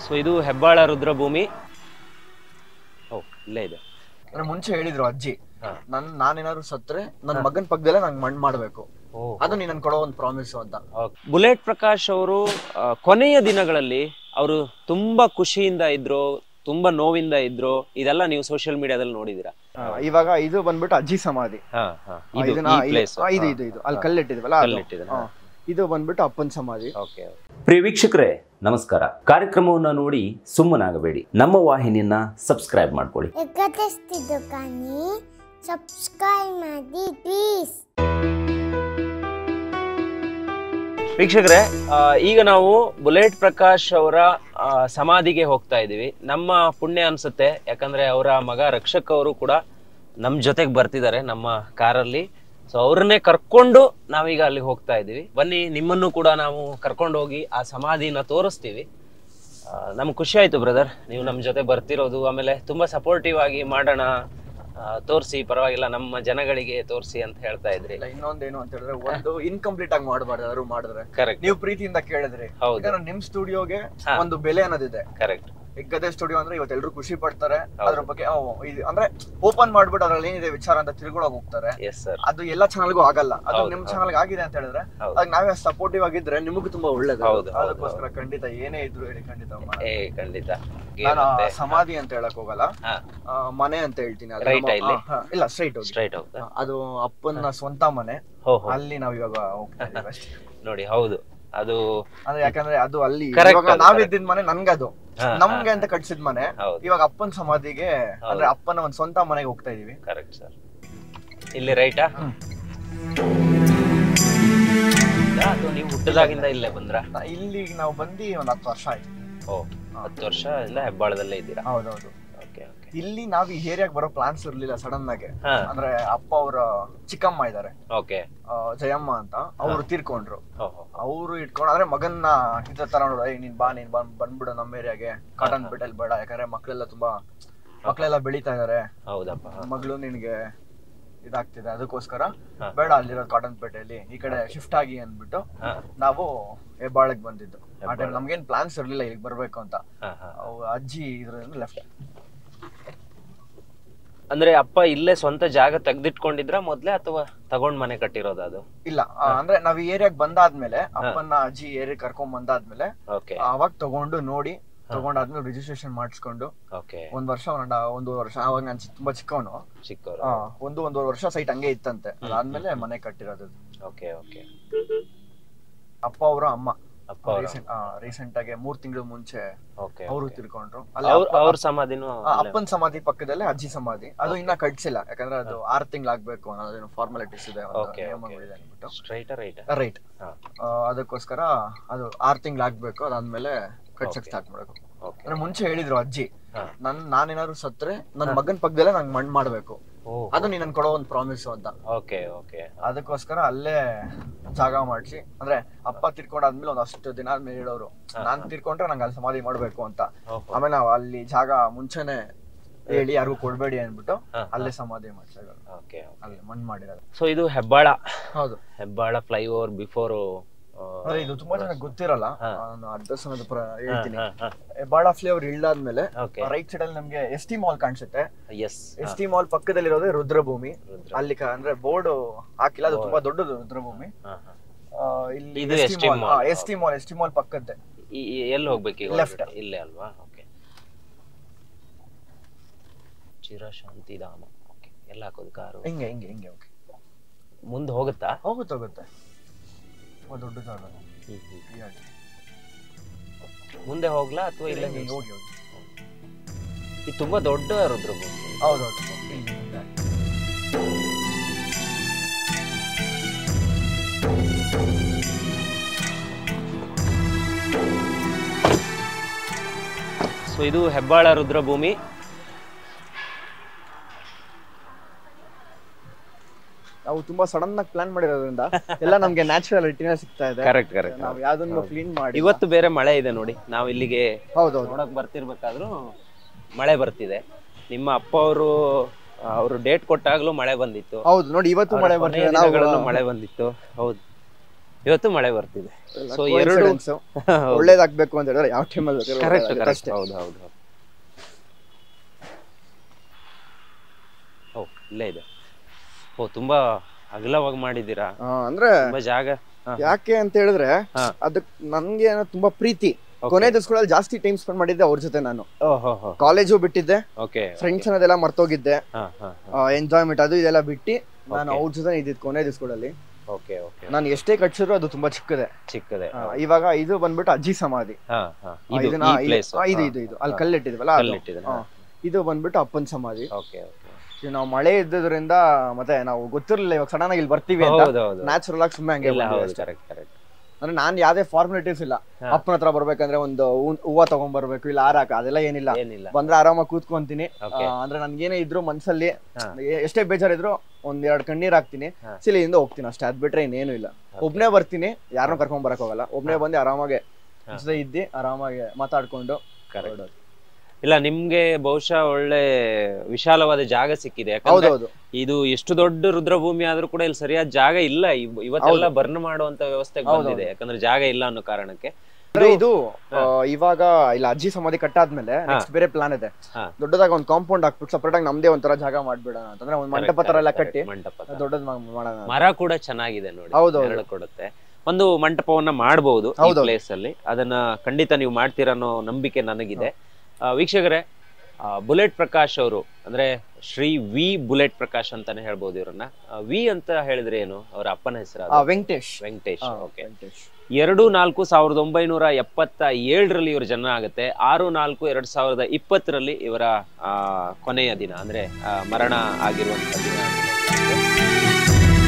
So ಇದು ಹೆಬ್ಬಾಳ ರುದ್ರಭೂಮಿ ಓ ಇಲ್ಲೇ ಇದೆ ಅಂದ್ರೆ ಮುಂಚೆ ಹೇಳಿದ್ರು ಅಜ್ಜಿ ಹಾ. ನನ್ ನಾನೇನಾದ್ರು ಸತ್ರೆ ನನ್ ಮಗನ್ ಪಕ್ಕದಲ್ಲೇ ನಂಗೆ ಮಣ್ಣು ಮಾಡ್ಬೇಕು ಓ ಅದು ನೀನ್ ನನ್ ಕೊಡೋ ಒಂದು ಪ್ರಾಮಿಸ್ ಅಂತ ಬುಲೆಟ್ ಪ್ರಕಾಶ್ ಅವರು ಆ, ಕೊನೆಯ ದಿನಗಳಲ್ಲಿ ಅವರು ತುಂಬಾ ಖುಷಿಯಿಂದ ಇದ್ರು ತುಂಬಾ ನೋವಿಂದ ಇದ್ರು ಇದೆಲ್ಲ ನೀವು ಸೋಷಿಯಲ್ ಮೀಡಿಯಾದಲ್ಲಿ ನೋಡಿದೀರಾ ಇವಾಗ ಇದು ಬಂದ್ಬಿಟ್ಟು ಅಜ್ಜಿ ಸಮಾಧಿ ಹಾ ಹಾ ಆ, ಇದು ಇದನ್ನ ಈ ಪ್ಲೇಸ್ ಆ, ಇದು ಇದು ಇದು ಅಲ್ಲಿ ಕಲ್ಲಿಟ್ಟಿದ್ವಲ್ಲ ಅದು. ಕಲ್ಲಿಟ್ಟಿದ್ದಾರೆ. ಹಾ. ಇದು ಬಂದ್ಬಿಟ್ಟು ಅಪ್ಪನ್ ಸಮಾಧಿ ಓಕೆ ಪ್ರಿಯ ವೀಕ್ಷಕರೇ ನಮಸ್ಕಾರ ಕಾರ್ಯಕ್ರಮವನ್ನು ನೋಡಿ ಸುಮ್ಮನಾಗಬೇಡಿ ನಮ್ಮ ವಾಹಿನಿಯನ್ನ ಸಬ್ಸ್ಕ್ರೈಬ್ ಮಾಡ್ಕೊಳ್ಳಿ ಎಕತೆಸ್ತಿದ್ದು ಕಾನಿ ಸಬ್ಸ್ಕ್ರೈಬ್ ಮಾಡಿ ಪ್ಲೀಸ್ ವೀಕ್ಷಕರೇ ಆ, ಈಗ ನಾವು ಬುಲೆಟ್ ಪ್ರಕಾಶ್ ಅವರ ಆ, ಸಮಾಧಿಗೆ ಹೋಗ್ತಾ ಇದೀವಿ ನಮ್ಮ ಪುಣ್ಯ ಅನ್ಸುತ್ತೆ ಯಾಕಂದ್ರೆ ಅವರ ಮಗ ರಕ್ಷಕ್ ಅವರು ಕೂಡ ನಮ್ ಜೊತೆಗೆ ಬರ್ತಿದ್ದಾರೆ ನಮ್ಮ ಕಾರಲ್ಲಿ ಸೊ ಅವ್ರನ್ನೇ ಕರ್ಕೊಂಡು ನಾವೀಗ ಅಲ್ಲಿ ಹೋಗ್ತಾ ಇದೀವಿ ಬನ್ನಿ ನಿಮ್ಮನ್ನು ಕೂಡ ನಾವು ಕರ್ಕೊಂಡು ಹೋಗಿ ಆ ಸಮಾಧಿನ ತೋರಿಸ್ತೀವಿ ನಮ್ಗೆ ಖುಷಿ ಆಯ್ತು ಬ್ರದರ್ ನೀವು ನಮ್ಮ ಜೊತೆ ಬರ್ತಿರೋದು ಆಮೇಲೆ ತುಂಬಾ ಸಪೋರ್ಟಿವ್ ಆಗಿ ಮಾಡೋಣ ತೋರಿಸಿ ಪರವಾಗಿಲ್ಲ ನಮ್ಮ ಜನಗಳಿಗೆ ತೋರಿಸಿ ಅಂತ ಹೇಳ್ತಾ ಇದ್ರಿ ಇಲ್ಲ ಇನ್ನೊಂದೇನು ಅಂತ ಹೇಳಿದ್ರೆ ಒಂದು ಇನ್ಕಂಪ್ಲೀಟ್ ಆಗಿ ಮಾಡಬಾರ್ದು ಯಾರು ಮಾಡಿದ್ರೆ ಕರೆಕ್ಟ್ ನೀವು ಪ್ರೀತಿಯಿಂದ ಕೇಳಿದ್ರಿ ಹೌದು. ಯಾಕಂದ್ರೆ ನಿಮ್ ಸ್ಟುಡಿಯೋಗೆ ಹಾ. ಒಂದು ಬೆಲೆ ಅನ್ನೋದಿದೆ ಕರೆಕ್ಟ್ ಈಗ ಗದೆ ಸ್ಟುಡಿಯೋ ಅಂದ್ರೆ ಇವತ್ತು ಎಲ್ರು ಖುಷಿ ಪಡ್ತಾರೆ ಅದ್ರ ಬಗ್ಗೆ ಆ, ಇದು ಅಂದ್ರೆ ಓಪನ್ ಮಾಡ್ಬಿಟ್ಟು ಅದ್ರಲ್ಲಿ ಏನಿದೆ ವಿಚಾರ ಅಂತ ತಿಳ್ಕೊಳಕ್ ಹೋಗ್ತಾರೆ ಎಸ್ ಸರ್ ಅದು ಎಲ್ಲ ಚಾನಲ್ಗೂ ಆಗಲ್ಲ ಅದು ಹೌದು, ನಿಮ್ ಹೌದು. ಚಾನಲ್ ಆಗಿದೆ ಅಂತ ಹೇಳಿದ್ರೆ ಹೌದು. ಅದ್ ನಾವೇ ಸಪೋರ್ಟಿವ್ ಆಗಿದ್ರೆ ನಿಮಗೂ ತುಂಬಾ ಒಳ್ಳೇದು ಹೌದು, ಹೌದು, ಅದಕ್ಕೋಸ್ಕರ ಖಂಡಿತ ಏನೇ ಇದ್ರು ಹೇಳಿ ಖಂಡಿತ ಮಾಡೋಣ. ಏ ಖಂಡಿತ ನಾನು ಆ ಮತ್ತೆ ಸಮಾಧಿ ಅಂತ ಹೇಳಕ್ ಹೋಗಲ್ಲ ಹಾ ಆ, ಮನೆ ಅಂತ ಹೇಳ್ತೀನಿ ಅದು Right ನಮ್ಮ- ಆ ಇಲ್ಲಿ? ಹಾ, ಹಾ, ಇಲ್ಲ ಸ್ಟ್ರೈಟ್ ಹೋಗಿ ಸ್ಟ್ರೈಟ್ ಹೋಗ್ತಾ ಹಾ, ಅದು ಅಪ್ಪನ ಸ್ವಂತ ಮನೆ ಹೋ ಹೋ ಅಲ್ಲಿ ನಾವ್ ಇವಾಗ ಹೋಗ್ತಾ ಇದೀವಿ ಅಷ್ಟೇ ನೋಡಿ ಹೌದು ಅದು ಅಂದ್ರೆ ಯಾಕಂದ್ರೆ ಅದು ಅಲ್ಲಿ Correct ಇವಾಗ ಅದು, ನಾವಿದ್ದಿದ್ ಮನೆ ನನ್ಗದು ಹಾ, ನಮ್ಗೆ ಅಂತ ಕಟ್ಸಿದ್ ಮನೆ ಹೌದು ಇವಾಗ ಅಪ್ಪನ ಸಮಾಧಿಗೆ ಅಂದ್ರೆ ಅಪ್ಪನ ಒಂದ್ ಸ್ವಂತ ಮನೆಗೆ ಹೋಗ್ತಾ ಇದೀವಿ ಕರೆಕ್ಟ್ ಸರ್ ಇಲ್ಲಿ ರೈಟಾ ಅದು ನೀವು ಹುಟ್ಟದಾಗಿಂದ ಇಲ್ಲೇ ಬಂದ್ರ ನಾ ಇಲ್ಲಿ ನಾವು ಬಂದು ಒಂದ್ ಹತ್ತು ವರ್ಷ ಆಯ್ತು ಓ ಹತ್ತು ವರ್ಷ ಇಲ್ಲ ಹೆಬ್ಬಾಳದಲ್ಲೇ ಇದ್ದೀರಾ ಹೌದೌದು ಓಕೆ ಓಕೆ ಇಲ್ಲಿ ನಾವ್ ಈ ಏರಿಯಾಗ ಬರೋ ಪ್ಲಾನ್ಸ್ ಇರ್ಲಿಲ್ಲ ಸಡನ್ ಆಗಿ ಹಾ ಅಂದ್ರೆ ಅಪ್ಪ ಅವರ ಚಿಕ್ಕಮ್ಮ ಇದಾರೆ ಓಕೆ ಆ, ಜಯಮ್ಮ ಅಂತ ಅವ್ರು ತೀರ್ಕೊಂಡ್ರು ಹೋ ಹೋ ಅವ್ರು ಇಟ್ಕೊಂಡು ಅಂದ್ರೆ ಮಗನ್ನ ಇದ ತರ ನೋಡು ಏಯ್ ನೀನ್ ಬಾ ನೀನ್ ಬಂದ್ ಬಂದ್ಬಿಡು ನಮ್ಮ ಏರಿಯಾಗೆ ಕಾಟನ್ ಬಿಟ್ಟಲ್ಲಿ ಬೇಡ ಯಾಕಂದ್ರೆ ಮಕ್ಳೆಲ್ಲ ತುಂಬಾ ಮಕ್ಳೆಲ್ಲ ಬೆಳೀತಾ ಇದಾರೆ ಹೌದಪ್ಪ ಹಾ. ಮಗಳು ನಿನ್ಗೆ ಇದಾಗ್ತಿದೆ ಅದಕ್ಕೋಸ್ಕರ ಹಾ. ಬೇಡ ಅಲ್ಲಿರೋ ಕಾಟನ್ ಪೇಟೆಯಲ್ಲಿ ಈ ಕಡೆ ಶಿಫ್ಟ್ ಆಗಿ ಅಂದ್ಬಿಟ್ಟು ಹಾ ನಾವು ಹೆಬ್ಬಾಳಗ್ ಬಂದಿದ್ದು ಆ ಹೆಬ್ಬಾಳ. ಟೈಮ್ ನಮ್ಗೇನ್ ಪ್ಲಾನ್ಸ್ ಇರ್ಲಿಲ್ಲ ಇಲ್ಲಿಗೆ ಬರ್ಬೇಕು ಅಂತ ಹಾ ಹಾ ಅವ್ ಅಜ್ಜಿ ಇದ್ರಿಂದ ಲೆಫ್ಟ್ ಅಂದ್ರೆ ಅಪ್ಪ ಇಲ್ಲೇ ಸ್ವಂತ ಜಾಗ ತೆಗ್ದಿಟ್ಕೊಂಡಿದ್ರ ಮೊದ್ಲೇ ಅಥವಾ ತಗೊಂಡ್ ಮನೆ ಕಟ್ಟಿರೋದು ಅದು ಇಲ್ಲ ಆ, ಅಂದ್ರೆ ನಾವ್ ಈ ಏರಿಯಾಗ್ ಬಂದಾದ್ಮೇಲೆ ಅಪ್ಪನ ಅಜ್ಜಿ ಏರಿಯಾಗ್ ಕರ್ಕೊಂಡ್ ಬಂದಾದ್ಮೇಲೆ ಓಕೆ ಅವಾಗ ತಗೊಂಡು ನೋಡಿ ತಗೊಂಡಾದ್ಮೇಲೆ ರಿಜಿಸ್ಟ್ರೇಷನ್ ಮಾಡಿಸ್ಕೊಂಡು ಓಕೆ ಒಂದ್ ವರ್ಷ ಒಂದ್ ಒಂದು ವರ್ಷ ಅವಾಗ ನಾನು ತುಂಬಾ ಚಿಕ್ಕವನು ಚಿಕ್ಕವರು ಆ, ಒಂದು ಒಂದೂವರೆ ವರ್ಷ ಸೈಟ್ ಹಂಗೆ ಇತ್ತಂತೆ ಅದಾದ್ಮೇಲೆ ಮನೆ ಕಟ್ಟಿರೋದು ಓಕೆ ಓಕೆ ಅಪ್ಪ ಅವರ ಅಮ್ಮ ಅಪ್ಪ ಅವರು ರೀಸೆಂಟ್ ರೀಸೆಂಟ್ ಆಗಿ ಮೂರ್ ತಿಂಗಳು ಮುಂಚೆ ಓಕೆ ಅವರು ತಿರ್ಕೊಂಡ್ರು ಅಲ್ಲಿ ಅವ್ರ ಅಪ್ಪ- ಅವ್ರ ಸಮಾಧಿನೂ ಆ, ಅಪ್ಪನ್ ಸಮಾಧಿ ಪಕ್ಕದಲ್ಲೇ ಅಜ್ಜಿ ಸಮಾಧಿ ಅದು ಇನ್ನ ಕಟ್ಸಿಲ್ಲ ಯಾಕಂದ್ರೆ ಅದು ಆರ್ ತಿಂಗ್ಳಾಗ್ಬೇಕು ಅನ್ನೋದೇನು ಫಾರ್ಮಾಲಿಟೀಸ್ ಇದೆ ಒಂದು Okay, ನಿಯಮಗಳಿದೆ ಅಂದ್ಬಿಟ್ಟು ಸ್ಟ್ರೈಟ್ ರೈಟ್ ರೈಟ್ ಹಾ ಅದಕ್ಕೋಸ್ಕರ ಅದು ಆರ್ ತಿಂಗ್ಳಾಗ್ಬೇಕು ಅದಾದ್ಮೇಲೆ ಕಟ್ಸಕ್ Okay. ಸ್ಟಾರ್ಟ್ ಮಾಡ್ಬೇಕು ಓಕೆ ಅಂದ್ರೆ ಮುಂಚೆ ಹೇಳಿದ್ರು ಅಜ್ಜಿ ಹಾ. ನನ್ ನಾನೇನಾದ್ರು ಸತ್ರೆ ನನ್ ಮಗನ್ ಪಕ್ಕದಲ್ಲೇ ನಂಗೆ ಮಣ್ಣು ಮಾಡ್ಬೇಕು ಓ ಅದು ನೀನ್ ನನ್ ಕೊಡೋ ಒಂದು ಪ್ರಾಮಿಸ್ ಅಂತ ಓಕೆ ಓಕೆ ಅದಕ್ಕೋಸ್ಕರ ಅಲ್ಲೇ ಜಾಗ ಮಾಡ್ಸಿ ಅಂದ್ರೆ ಅಪ್ಪ ತಿರ್ಕೊಂಡಾದ್ಮೇಲೆ ಒಂದ್ ಅಷ್ಟು ದಿನ ಆದ್ಮೇಲೆ ಹೇಳೋರು ನಾನ್ ತಿರ್ಕೊಂಡ್ರೆ ನಂಗೆ ಅಲ್ಲಿ ಸಮಾಧಿ ಮಾಡ್ಬೇಕು ಅಂತ ಓಹೋ ಆಮೇಲೆ ನಾವು ಅಲ್ಲಿ ಜಾಗ ಮುಂಚೆನೆ ಹೇಳಿ ಯಾರಿಗೂ ಕೊಡ್ಬೇಡಿ ಅಂದ್ಬಿಟ್ಟು ಹಾ, ಅಲ್ಲೇ ಸಮಾಧಿ ಮಾಡ್ಸಿದ್ರು ಓಕೆ ಅಲ್ಲಿ ಮಣ್ಣು ಮಾಡಿರೋದು ಸೊ ಇದು ಹೆಬ್ಬಾಳ ಹೌದು ಹೆಬ್ಬಾಳ ಫ್ಲೈಓವರ್ ಬಿಫೋರ್ ಅಂದ್ರೆ ಇದು ತುಂಬಾ ಜನ ಗೊತ್ತಿರಲ್ಲ ನಾನು ಅಡ್ರೆಸ್ ಅನ್ನೋದು ಪ್ರ- ಹೇಳ್ತೀನಿ ಬಾಳ ಫ್ಲೇವರ್ ಇಳ್ದಾದ್ಮೇಲೆ ಓಕೆ ರೈಟ್ ಸೈಡ್ ಅಲ್ಲಿ ನಮ್ಗೆ ಎಸ್ ಟಿ ಮಾಲ್ ಕಾಣಿಸುತ್ತೆ ಎಸ್ ಎಸ್ ಟಿ ಮಾಲ್ ಪಕ್ಕದಲ್ಲಿರೋದೇ ರುದ್ರಭೂಮಿ ರುದ್ರ. ಅಲ್ಲಿ ಕ- ಅಂದ್ರೆ ಬೋರ್ಡ್ ಹಾಕಿಲ್ಲ ಅದು ತುಂಬಾ ದೊಡ್ಡದು ರುದ್ರಭೂಮಿ ಆ, ಇಲ್ಲಿ ಇದು S ST T mall. Mall S T mall S T mall ಪಕ್ಕದ್ದೆ ಎಲ್ಲಿ ಹೋಗ್ಬೇಕು ಈಗ Left. ಹೊರಗಡೆ? ಇಲ್ಲೇ ಅಲ್ವಾ ಓಕೆ ಚಿರ ಶಾಂತಿಧಾಮ ಓಕೆ ಎಲ್ಲ ಹಾಕೋದು ಕಾರು ಹಿಂಗೆ ಹಿಂಗೆ ಹಿಂಗೆ ಓಕೆ ಮುಂದೆ ಹೋಗುತ್ತಾ ಹೋಗುತ್ತೆ ಹೋಗುತ್ತೆ ತುಂಬಾ ದೊಡ್ಡ ಜಾಗ ಹ್ಮ್, ಹ್ಮ್. free ಆಗಿ. ಮುಂದೆ ಹೋಗ್ಲಾ ಅಥವಾ ಇಲ್ಲೇ ಹಿಂಗೆ ನಿಲ್ಸು? ಹೋಗಿ ಹೋಗಿ ಇದು ತುಂಬಾ ದೊಡ್ಡ ರುದ್ರಭೂಮಿ ಹೌದೌದು ಇಲ್ಲಿ ಮುಂದೆ. ಸೊ ಇದು ಹೆಬ್ಬಾಳ ರುದ್ರಭೂಮಿ ನಾವು ತುಂಬಾ ಸಡನ್ ಆಗಿ ಪ್ಲಾನ್ ಮಾಡಿರೋದ್ರಿಂದ ಎಲ್ಲ ನಮ್ಗೆ ನ್ಯಾಚುರಲ್ ರಿಟಿನ ಸಿಗ್ತಾ ಇದೆ ಕರೆಕ್ಟ್ ಕರೆಕ್ಟ್ ನಾವು ಯಾವ್ದನ್ನು ಕ್ಲೀನ್ ಮಾಡಿ ಇವತ್ತು ಬೇರೆ ಮಳೆ ಇದೆ ನೋಡಿ ನಾವು ಇಲ್ಲಿಗೆ ಹೌದೌದು ನೋಡಕ್ ಬರ್ತಿರ್ಬೇಕಾದ್ರೂ ಮಳೆ ಬರ್ತಿದೆ ನಿಮ್ಮ ಅಪ್ಪ ಅವರು ಅವರು ಡೇಟ್ ಕೊಟ್ಟಾಗ್ಲೂ ಮಳೆ ಬಂದಿತ್ತು ಹೌದು ನೋಡಿ ಇವತ್ತು ಅವ್ರ ಮಳೆ ಕೊನೆಯ ಬರ್ತಿದೆ ನಾವು ದಿನಗಳಲ್ಲೂ ಮಳೆ ಬಂದಿತ್ತು ಹೌದು ಇವತ್ತು ಮಳೆ ಬರ್ತಿದೆ ಸೊ ಎರಡು Coincidence. ಒಳ್ಳೇದಾಗ್ಬೇಕು ಅಂತ ಹೇಳಿದ್ರೆ ಯಾವ ಟೈಮಲ್ಲಿ ಕರೆಕ್ಟ್ ಕರೆಕ್ಟ್ ಹೌದು ಹೌದು ಹೌದು ಓ ಇಲ್ಲೇ ಇದೆ ಓ ತುಂಬಾ ಅಗಲವಾಗಿ ಮಾಡಿದ್ದೀರಾ ಅಂದ್ರೆ ತುಂಬಾ ಜಾಗ ಹಾ, ಯಾಕೆ ಅಂತ ಹೇಳಿದ್ರೆ ಹಾ. ಅದಕ್ ನನ್ಗೆ ಏನೋ ತುಂಬಾ ಪ್ರೀತಿ Okay. ಕೊನೆ ದಿವಸಗಳಲ್ಲಿ ಜಾಸ್ತಿ ಟೈಮ್ ಸ್ಪೆಂಡ್ ಮಾಡಿದ್ದೆ ಅವ್ರ ಜೊತೆ ನಾನು ಓ ಹೋ ಹೋ ಕಾಲೇಜು ಬಿಟ್ಟಿದ್ದೆ ಓಕೆ ಫ್ರೆಂಡ್ಸ್ ಅನ್ನೋದೆಲ್ಲ ಮರ್ತೋಗಿದ್ದೆ ಹಾ ಹಾ ಎಂಜಾಯ್ಮೆಂಟ್ ಅದು ಇದೆಲ್ಲ ಬಿಟ್ಟು ನಾನು Okay. ಅವ್ರ ಜೊತೆ ಇದ್ದಿದ್ದು ಕೊನೆ ದಿವಸಗಳಲ್ಲಿ ಓಕೆ ಓಕೆ ನಾನು ಎಷ್ಟೇ ಕಟ್ಸಿದ್ರು ಅದು ತುಂಬಾ ಚಿಕ್ಕದೆ ಚಿಕ್ಕದೆ ಆ, ಇವಾಗ ಇದು ಬಂದ್ಬಿಟ್ಟು ಅಜ್ಜಿ ಸಮಾಧಿ ಹಾ ಹಾ ಆ, ಇದು ಇದನ್ನ- ಈ ಪ್ಲೇಸ್ ಆ, ಇದು ಇದು ಇದು ಅಲ್ಲಿ ಕಲ್ಲಿಟ್ಟಿದ್ವಲ್ಲ ಅದು. ಕಲ್ಲಿಟ್ಟಿದೆ ಆ, ಇದು ಬಂದ್ಬಿಟ್ಟು ಅಪ್ಪನ್ ಸಮಾಧಿ ಓಕೆ ಓಕೆ ಈಗ ನಾವು ಮಳೆ ಇದ್ದದ್ರಿಂದ ಮತ್ತೆ ನಾವು ಗೊತ್ತಿರ್ಲಿಲ್ಲ ಇವಾಗ ಸಡನ್ ಆಗಿ ಇಲ್ಲಿ ಬರ್ತೀವಿ ಅಂತ ಹೌದು ಹೌದು ನ್ಯಾಚುರಲ್ ಆಗಿ ಸುಮ್ಮನೆ ಹಂಗೆ ಇಲ್ಲ ಬಂದ್ವಿ ಹೌದು ಅಷ್ಟೇ. ಕರೆಕ್ಟ್ ಕರೆಕ್ಟ್ ಅಂದ್ರೆ ನಾನ್ ಯಾವ್ದೇ ಫಾರ್ಮಾಲಿಟೀಸ್ ಇಲ್ಲ ಹಾ. ಅಪ್ಪನ ಹತ್ರ ಬರ್ಬೇಕಂದ್ರೆ ಒಂದು ಹೂ- ಹೂವ ತಗೊಂಡ್ಬರ್ಬೇಕು ಇಲ್ಲ ಹಾರಾಕ ಅದೆಲ್ಲ ಏನಿಲ್ಲ ಏನಿಲ್ಲ ಬಂದ್ರೆ ಆರಾಮಾಗಿ ಕೂತ್ಕೊಂತೀನಿ Okay. ಆ, ಅಂದ್ರೆ ನನ್ಗೇನೇ ಇದ್ರು ಮನ್ಸಲ್ಲಿ ಹಾ. ಎ- ಎಷ್ಟೇ ಬೇಜಾರಿದ್ರು ಒಂದ್ ಎರಡ್ ಕಣ್ಣೀರ್ ಹಾಕ್ತೀನಿ ಹಾ. ಸಿಲಿಯಿಂದ ಹೋಗ್ತೀನಿ ಅಷ್ಟೇ ಅದ್ ಬಿಟ್ರೆ ಇನ್ನೇನು ಇಲ್ಲ ಒಬ್ನೇ ಬರ್ತೀನಿ ಯಾರನ್ನೂ ಕರ್ಕೊಂಡ್ ಬರಕ್ ಹೋಗಲ್ಲ ಒಬ್ನೇ ಬಂದು ಆರಾಮಾಗಿ ಹಾ. ಜೊತೆ ಇದ್ದಿ ಆರಾಮಾಗಿ ಮಾತಾಡ್ಕೊಂಡು ಕರೆಕ್ಟ್ ಹೊರಡೋದು. ಇಲ್ಲ ನಿಮ್ಗೆ ಬಹುಶಃ ಒಳ್ಳೆ ವಿಶಾಲವಾದ ಜಾಗ ಸಿಕ್ಕಿದೆ ಯಾಕಂದ್ರೆ ಹೌದೌದು ಇದು ಎಷ್ಟು ದೊಡ್ಡ ರುದ್ರಭೂಮಿ ಆದ್ರೂ ಕೂಡ ಇಲ್ಲಿ ಸರಿಯಾದ ಜಾಗ ಇಲ್ಲ ಇವ್- ಇವತ್ತೆಲ್ಲ ಬರ್ನ್ ಮಾಡುವಂತ ವ್ಯವಸ್ಥೆಗೆ ಹೌದು, ಬಂದಿದೆ ಯಾಕಂದ್ರೆ ಜಾಗ ಇಲ್ಲ ಅನ್ನೋ ಕಾರಣಕ್ಕೆ ಅಂದ್ರೆ ಇದು ಆ, ಇವಾಗ ಇಲ್ಲ ಅಜ್ಜಿ ಸಮಾಧಿ ಕಟ್ಟಾದ್ಮೇಲೆ ನೆಕ್ಸ್ಟ್ ಬೇರೆ ಪ್ಲಾನ್ ಇದೆ ಹಾ. ದೊಡ್ಡದಾಗ ಒಂದ್ ಕಾಂಪೌಂಡ್ ಹಾಕ್ಬಿಟ್ಟು ಸಪರೇಟ್ ಆಗಿ ನಮ್ದೇ ಒಂಥರ ಜಾಗ ಮಾಡ್ಬಿಡೋಣ ಅಂತಂದ್ರೆ ಒಂದ್ ಮಂಟಪ ತರ ಎಲ್ಲ ಕಟ್ಟಿ ಮಂಟಪ ತರ. ದೊಡ್ಡದ್ ಮಾ- ಮಾಡೋಣ ಅಂತ. ಮರ ಕೂಡ ಚೆನ್ನಾಗಿದೆ ನೋಡಿ ಹೌದು, ಹೌದು. ನೆರಳು ಕೊಡುತ್ತೆ ಒಂದು ಮಂಟಪವನ್ನ ಮಾಡಬಹುದು ಈ ಹೌದು, ಹೌದು. ಪ್ಲೇಸ್ ಅಲ್ಲಿ ಅದನ್ನ ಖಂಡಿತ ನೀವು ಮಾಡ್ತೀರ ಅನ್ನೋ ನಂಬಿಕೆ ನನಗಿದೆ ಆ, ವೀಕ್ಷಕರೇ ಆ, ಬುಲೆಟ್ ಪ್ರಕಾಶ್ ಅವರು ಅಂದ್ರೆ ಶ್ರೀ ವಿ ಬುಲೆಟ್ ಪ್ರಕಾಶ್ ಅಂತಾನೆ ಹೇಳ್ಬೋದು ಇವ್ರನ್ನ ಆ, ವಿ ಅಂತ ಹೇಳಿದ್ರೆ ಏನು ಅವರ ಅಪ್ಪನ ಹೆಸರು ಆ, ವೆಂಕಟೇಶ್ ವೆಂಕಟೇಶ್ ಹಾ, ಓಕೆ ವೆಂಕಟೇಶ್ ಎರಡು ನಾಲ್ಕು ಸಾವಿರದ ಒಂಬೈನೂರ ಎಪ್ಪತ್ತ ಏಳರಲ್ಲಿ ಇವ್ರ ಜನ್ಮ ಆಗುತ್ತೆ ಆರು ನಾಲ್ಕು ಎರಡ್ ಸಾವಿರದ ಇಪ್ಪತ್ತರಲ್ಲಿ ಇವರ ಆ, ಕೊನೆಯ ದಿನ ಅಂದ್ರೆ ಆ, ಮರಣ ಆಗಿರುವಂತ ದಿನ ಅಂತ ಹೇಳ್ತಾರೆ.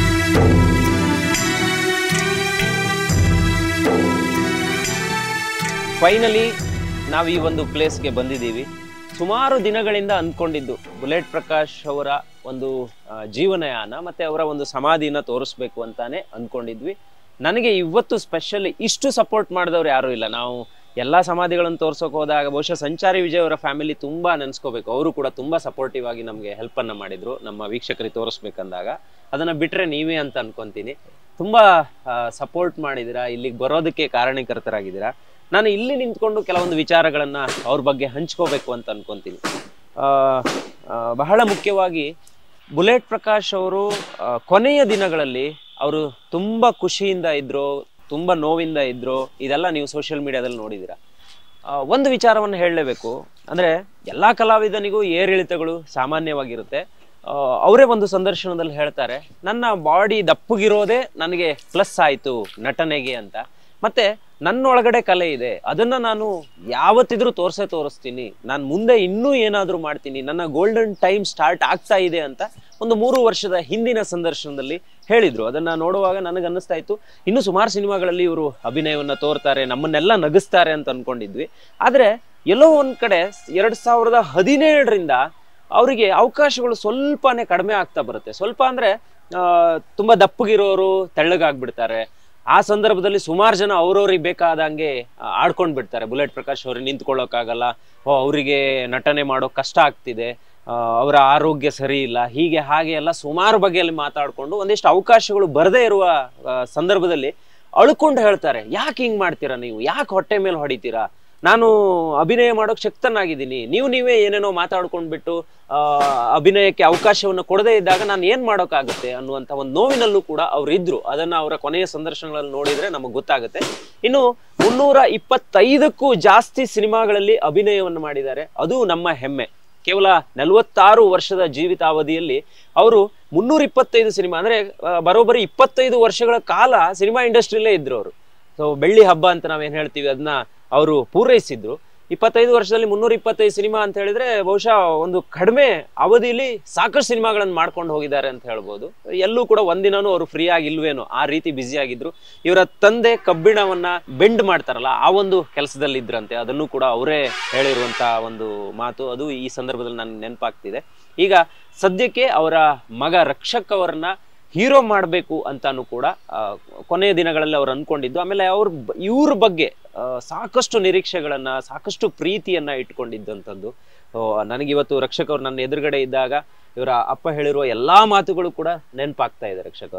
ಫೈನಲಿ ನಾವು ಈ ಒಂದು ಪ್ಲೇಸ್ಗೆ ಬಂದಿದ್ದೀವಿ ಸುಮಾರು ದಿನಗಳಿಂದ ಅಂದ್ಕೊಂಡಿದ್ದು ಬುಲೆಟ್ ಪ್ರಕಾಶ್ ಅವರ ಒಂದು ಆ, ಜೀವನಯಾನ ಮತ್ತೆ ಅವರ ಒಂದು ಸಮಾಧಿನ ತೋರಿಸ್ಬೇಕು ಅಂತಾನೆ ಅಂದ್ಕೊಂಡಿದ್ವಿ ನನಗೆ ಇವತ್ತು ಸ್ಪೆಷಲ್ ಇಷ್ಟು ಸಪೋರ್ಟ್ ಮಾಡಿದವ್ರು ಯಾರೂ ಇಲ್ಲ ನಾವು ಎಲ್ಲ ಸಮಾಧಿಗಳನ್ನು ತೋರ್ಸೋಕೆ ಹೋದಾಗ ಬಹುಶಃ ಸಂಚಾರಿ ವಿಜಯ್ ಅವರ ಫ್ಯಾಮಿಲಿ ತುಂಬಾ ನೆನೆಸ್ಕೋಬೇಕು ಅವರು ಕೂಡ ತುಂಬಾ ಸಪೋರ್ಟಿವ್ ಆಗಿ ನಮಗೆ ಹೆಲ್ಪ್ ಅನ್ನ ಮಾಡಿದ್ರು ನಮ್ಮ ವೀಕ್ಷಕರಿಗೆ ತೋರಿಸ್ಬೇಕಂದಾಗ ಅದನ್ನ ಬಿಟ್ರೆ ನೀವೇ ಅಂತ ಅನ್ಕೊಂತೀನಿ ತುಂಬಾ ಸಪೋರ್ಟ್ ಮಾಡಿದ್ದೀರಾ ಇಲ್ಲಿಗೆ ಬರೋದಕ್ಕೆ ಕಾರಣೀಕರ್ತರಾಗಿದ್ದೀರಾ ನಾನು ಇಲ್ಲಿ ನಿಂತ್ಕೊಂಡು ಕೆಲವೊಂದು ವಿಚಾರಗಳನ್ನ ಅವ್ರ ಬಗ್ಗೆ ಹಂಚ್ಕೋಬೇಕು ಅಂತ ಅನ್ಕೊಂತೀನಿ ಆ, ಆ, ಬಹಳ ಮುಖ್ಯವಾಗಿ ಬುಲೆಟ್ ಪ್ರಕಾಶ್ ಅವರು ಆ, ಕೊನೆಯ ದಿನಗಳಲ್ಲಿ ಅವರು ತುಂಬಾ ಖುಷಿಯಿಂದ ಇದ್ರು ತುಂಬಾ ನೋವಿಂದ ಇದ್ರು ಇದೆಲ್ಲ ನೀವು ಸೋಷಿಯಲ್ ಮೀಡಿಯಾದಲ್ಲಿ ನೋಡಿದ್ದೀರಾ ಆ, ಒಂದು ವಿಚಾರವನ್ನು ಹೇಳಲೇಬೇಕು ಅಂದ್ರೆ ಎಲ್ಲಾ ಕಲಾವಿದನಿಗೂ ಏರಿಳಿತಗಳು ಸಾಮಾನ್ಯವಾಗಿರುತ್ತೆ ಆ, ಅವರೇ ಒಂದು ಸಂದರ್ಶನದಲ್ಲಿ ಹೇಳ್ತಾರೆ ನನ್ನ ಬಾಡಿ ದಪ್ಪಗಿರೋದೇ ನನಗೆ ಪ್ಲಸ್ ಆಯ್ತು ನಟನೆಗೆ ಅಂತ ಮತ್ತೆ ನನ್ನೊಳಗಡೆ ಕಲೆ ಇದೆ ಅದನ್ನ ನಾನು ಯಾವತ್ತಿದ್ರೂ ತೋರ್ಸೇ ತೋರಿಸ್ತೀನಿ ನಾನು ಮುಂದೆ ಇನ್ನೂ ಏನಾದರೂ ಮಾಡ್ತೀನಿ ನನ್ನ ಗೋಲ್ಡನ್ ಟೈಮ್ ಸ್ಟಾರ್ಟ್ ಆಗ್ತಾ ಇದೆ ಅಂತ ಒಂದು ಮೂರು ವರ್ಷದ ಹಿಂದಿನ ಸಂದರ್ಶನದಲ್ಲಿ ಹೇಳಿದ್ರು ಅದನ್ನ ನೋಡುವಾಗ ನನಗೆ ಅನ್ನಿಸ್ತಾ ಇತ್ತು ಇನ್ನು ಸುಮಾರು ಸಿನಿಮಾಗಳಲ್ಲಿ ಇವರು ಅಭಿನಯವನ್ನ ತೋರ್ತಾರೆ ನಮ್ಮನ್ನೆಲ್ಲ ನಗಿಸ್ತಾರೆ ಅಂತ ಅನ್ಕೊಂಡಿದ್ವಿ ಆದ್ರೆ ಎಲ್ಲೋ ಒಂದ್ ಕಡೆ ಎರಡ್ ಸಾವಿರದ ಹದಿನೇಳರಿಂದ ಅವರಿಗೆ ಅವಕಾಶಗಳು ಸ್ವಲ್ಪನೇ ಕಡಿಮೆ ಆಗ್ತಾ ಬರುತ್ತೆ ಸ್ವಲ್ಪ ಅಂದ್ರೆ ಆ, ತುಂಬಾ ದಪ್ಪಗಿರೋರು ತೆಳ್ಳಗಾಗ್ಬಿಡ್ತಾರೆ ಆ ಸಂದರ್ಭದಲ್ಲಿ ಸುಮಾರು ಜನ ಅವ್ರವ್ರಿಗೆ ಬೇಕಾದಂಗೆ ಆ, ಆಡ್ಕೊಂಡ್ ಬಿಡ್ತಾರೆ ಬುಲೆಟ್ ಪ್ರಕಾಶ್ ಅವ್ರಿಗೆ ನಿಂತ್ಕೊಳ್ಳೋಕ್ಕಾಗಲ್ಲ ಓ ಅವರಿಗೆ ನಟನೆ ಮಾಡೋ ಕಷ್ಟ ಆಗ್ತಿದೆ ಆ, ಅವರ ಆರೋಗ್ಯ ಸರಿ ಇಲ್ಲ ಹೀಗೆ ಹಾಗೆ ಎಲ್ಲ ಸುಮಾರು ಬಗೆಯಲ್ಲಿ ಮಾತಾಡ್ಕೊಂಡು ಒಂದಿಷ್ಟು ಅವಕಾಶಗಳು ಬರದೇ ಇರುವ ಆ, ಸಂದರ್ಭದಲ್ಲಿ ಅಳ್ಕೊಂಡು ಹೇಳ್ತಾರೆ ಯಾಕೆ ಹಿಂಗ್ ಮಾಡ್ತೀರಾ ನೀವು ಯಾಕೆ ಹೊಟ್ಟೆ ಮೇಲೆ ಹೊಡಿತೀರಾ ನಾನು ಅಭಿನಯ ಮಾಡೋಕ್ ಶಕ್ತನಾಗಿದ್ದೀನಿ ನೀವು ನೀವೇ ಏನೇನೋ ಮಾತಾಡ್ಕೊಂಡ್ಬಿಟ್ಟು ಆ, ಅಭಿನಯಕ್ಕೆ ಅವಕಾಶವನ್ನು ಕೊಡದೇ ಇದ್ದಾಗ ನಾನು ಏನ್ ಮಾಡೋಕ್ಕಾಗುತ್ತೆ ಅನ್ನುವಂಥ ಒಂದು ನೋವಿನಲ್ಲೂ ಕೂಡ ಅವ್ರು ಇದ್ರು ಅದನ್ನ ಅವರ ಕೊನೆಯ ಸಂದರ್ಶನಗಳಲ್ಲಿ ನೋಡಿದ್ರೆ ನಮಗೆ ಗೊತ್ತಾಗುತ್ತೆ ಇನ್ನು ಮುನ್ನೂರ ಇಪ್ಪತ್ತೈದಕ್ಕೂ ಜಾಸ್ತಿ ಸಿನಿಮಾಗಳಲ್ಲಿ ಅಭಿನಯವನ್ನು ಮಾಡಿದ್ದಾರೆ ಅದು ನಮ್ಮ ಹೆಮ್ಮೆ ಕೇವಲ ನಲವತ್ತಾರು ವರ್ಷದ ಜೀವಿತಾವಧಿಯಲ್ಲಿ ಅವರು ಮುನ್ನೂರ ಇಪ್ಪತ್ತೈದು ಸಿನಿಮಾ ಅಂದ್ರೆ ಆ, ಬರೋಬ್ಬರಿ ಇಪ್ಪತ್ತೈದು ವರ್ಷಗಳ ಕಾಲ ಸಿನಿಮಾ ಇಂಡಸ್ಟ್ರಿಯಲ್ಲೇ ಇದ್ರು ಅವರು ಸೊ ಬೆಳ್ಳಿ ಹಬ್ಬ ಅಂತ ನಾವೇನ್ ಹೇಳ್ತೀವಿ ಅದನ್ನ ಅವರು ಪೂರೈಸಿದ್ರು ಇಪ್ಪತ್ತೈದು ವರ್ಷದಲ್ಲಿ ಮುನ್ನೂರ ಇಪ್ಪತ್ತೈದು ಸಿನಿಮಾ ಅಂತ ಹೇಳಿದ್ರೆ ಬಹುಶಃ ಒಂದು ಕಡಿಮೆ ಅವಧಿಯಲ್ಲಿ ಸಾಕಷ್ಟು ಸಿನಿಮಾಗಳನ್ನು ಮಾಡ್ಕೊಂಡು ಹೋಗಿದ್ದಾರೆ ಅಂತ ಹೇಳ್ಬೋದು ಎಲ್ಲೂ ಕೂಡ ಒಂದಿನನೂ ಅವರು ಫ್ರೀ ಆಗಿ ಇಲ್ವೇನೋ ಆ ರೀತಿ ಬ್ಯುಸಿ ಆಗಿದ್ರು ಇವರ ತಂದೆ ಕಬ್ಬಿಣವನ್ನ ಬೆಂಡ್ ಮಾಡ್ತಾರಲ್ಲ ಆ ಒಂದು ಕೆಲಸದಲ್ಲಿ ಇದ್ರಂತೆ ಅದನ್ನು ಕೂಡ ಅವರೇ ಹೇಳಿರುವಂತ ಒಂದು ಮಾತು ಅದು ಈ ಸಂದರ್ಭದಲ್ಲಿ ನನ್ಗೆ ನೆನಪಾಗ್ತಿದೆ ಈಗ ಸದ್ಯಕ್ಕೆ ಅವರ ಮಗ ರಕ್ಷಕ್ ಅವರನ್ನ ಹೀರೋ ಮಾಡಬೇಕು ಅಂತಾನು ಕೂಡ ಆ, ಕೊನೆಯ ದಿನಗಳಲ್ಲಿ ಅವ್ರು ಅನ್ಕೊಂಡಿದ್ದು ಆಮೇಲೆ ಅವ್ರ ಬ- ಇವ್ರ ಬಗ್ಗೆ ಆ, ಸಾಕಷ್ಟು ನಿರೀಕ್ಷೆಗಳನ್ನ ಸಾಕಷ್ಟು ಪ್ರೀತಿಯನ್ನ ಇಟ್ಕೊಂಡಿದ್ದಂಥದ್ದು ಸೊ ನನಗಿವತ್ತು ರಕ್ಷಕ್ ಅವ್ರು ನನ್ನ ಎದುರುಗಡೆ ಇದ್ದಾಗ ಇವರ ಅಪ್ಪ ಹೇಳಿರುವ ಎಲ್ಲಾ ಮಾತುಗಳು ಕೂಡ ನೆನಪಾಗ್ತಾ ಇದೆ ರಕ್ಷಕ್ ಅವರೇ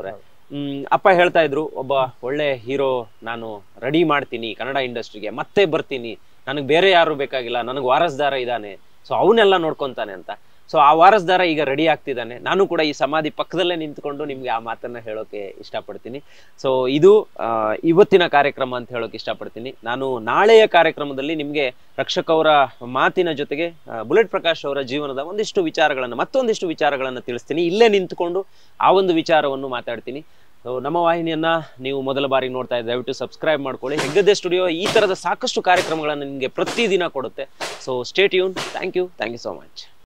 ಮ್, ಅಪ್ಪ ಹೇಳ್ತಾ ಇದ್ರು ಒಬ್ಬ ಒಳ್ಳೆ ಹೀರೋ ನಾನು ರೆಡಿ ಮಾಡ್ತೀನಿ ಕನ್ನಡ ಇಂಡಸ್ಟ್ರಿಗೆ ಮತ್ತೆ ಬರ್ತೀನಿ ನನಗೆ ಬೇರೆ ಯಾರು ಬೇಕಾಗಿಲ್ಲ ನನಗೆ ವಾರಸ್ದಾರ ಇದ್ದಾನೆ ಸೊ ಅವನ್ನೆಲ್ಲ ನೋಡ್ಕೊಂತಾನೆ ಅಂತ ಸೊ ಆ ವಾರಸ್ದಾರ ಈಗ ರೆಡಿ ಆಗ್ತಿದ್ದಾನೆ ನಾನು ಕೂಡ ಈ ಸಮಾಧಿ ಪಕ್ಕದಲ್ಲೇ ನಿಂತ್ಕೊಂಡು ನಿಮ್ಗೆ ಆ ಮಾತನ್ನ ಹೇಳೋಕೆ ಇಷ್ಟಪಡ್ತೀನಿ ಸೊ ಇದು ಆ, ಇವತ್ತಿನ ಕಾರ್ಯಕ್ರಮ ಅಂತ ಹೇಳೋಕೆ ಇಷ್ಟಪಡ್ತೀನಿ ನಾನು ನಾಳೆಯ ಕಾರ್ಯಕ್ರಮದಲ್ಲಿ ನಿಮಗೆ ರಕ್ಷಕ್ ಅವರ ಮಾತಿನ ಜೊತೆಗೆ ಆ, ಬುಲೆಟ್ ಪ್ರಕಾಶ್ ಅವರ ಜೀವನದ ಒಂದಿಷ್ಟು ವಿಚಾರಗಳನ್ನು ಮತ್ತೊಂದಿಷ್ಟು ವಿಚಾರಗಳನ್ನು ತಿಳಿಸ್ತೀನಿ ಇಲ್ಲೇ ನಿಂತ್ಕೊಂಡು ಆ ಒಂದು ವಿಚಾರವನ್ನು ಮಾತಾಡ್ತೀನಿ ಸೊ ನಮ್ಮ ವಾಹಿನಿಯನ್ನ ನೀವು ಮೊದಲ ಬಾರಿ ನೋಡ್ತಾ ಇದ್ದರೆ ದಯವಿಟ್ಟು ಸಬ್ಸ್ಕ್ರೈಬ್ ಮಾಡ್ಕೊಳ್ಳಿ ಹೆಗ್ಗದ್ದೆ ಸ್ಟುಡಿಯೋ ಈ ಥರದ ಸಾಕಷ್ಟು ಕಾರ್ಯಕ್ರಮಗಳನ್ನು ನಿಮಗೆ ಪ್ರತಿದಿನ ಕೊಡುತ್ತೆ ಸೊ ಸ್ಟೇಟ್ ಯೂನ್ thank you thank you so much